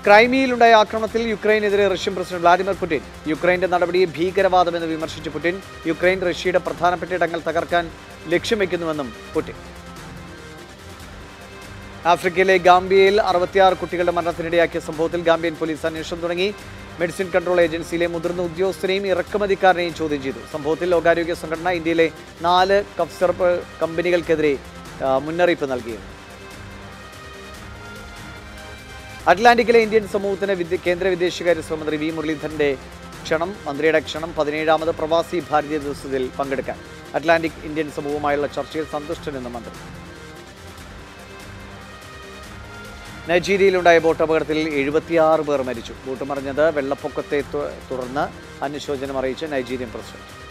ക്രൈമിയയിലുണ്ടായ ആക്രമണത്തിൽ യുക്രൈനെതിരെ Russian president Vladimir Putin യുക്രൈന്റെ നടപടിയെ ഭീകരവാദമെന്ന് വിമർശിച്ച പുടിൻ യുക്രൈൻ റഷ്യയുടെ പ്രധാനപ്പെട്ട ഇടങ്ങൾ തകർക്കാൻ ലക്ഷ്യം വയ്ക്കുന്നുവെന്നും പുടിൻ ആഫ്രിക്കയിലെ ഗാംബിയയിൽ അറുപത്തിയാറ് കുട്ടികളുടെ മരണത്തിനിടയാക്കിയ സംഭവത്തിൽ ഗാംബിയൻ പോലീസ് അന്വേഷണം തുടങ്ങി മെഡിസിൻ കൺട്രോൾ ഏജൻസിയിലെ മുതിർന്ന ഉദ്യോഗസ്ഥരെയും ഇറക്കുമതിക്കാരനെയും ചോദ്യം ചെയ്തു സംഭവത്തിൽ ലോകാരോഗ്യ സംഘടന ഇന്ത്യയിലെ നാല് കഫ് സിറപ്പ് കമ്പനികൾക്കെതിരെ ആ, മുന്നറിയിപ്പ് നൽകിയിരുന്നു അറ്റ്ലാന്റിക്കിലെ ഇന്ത്യൻ സമൂഹത്തിന് വിദ്യ കേന്ദ്ര വിദേശകാര്യ സഹമന്ത്രി വി മുരളീധരന്റെ ക്ഷണം മന്ത്രിയുടെ ക്ഷണം പതിനേഴാമത് പ്രവാസി ഭാരതീയ ദിവസത്തിൽ പങ്കെടുക്കാൻ അറ്റ്ലാന്റിക് ഇന്ത്യൻ സമൂഹവുമായുള്ള ചർച്ചയിൽ സന്തുഷ്ടനെന്ന് മന്ത്രി നൈജീരിയയിലുണ്ടായ ബോട്ട് അപകടത്തിൽ എഴുപത്തിയാറ് പേർ മരിച്ചു ബോട്ട് മറിഞ്ഞത് വെള്ളപ്പൊക്കത്തെ തു- തുടർന്ന് അനുശോചനം അറിയിച്ച് നൈജീരിയൻ പ്രസിഡന്റ്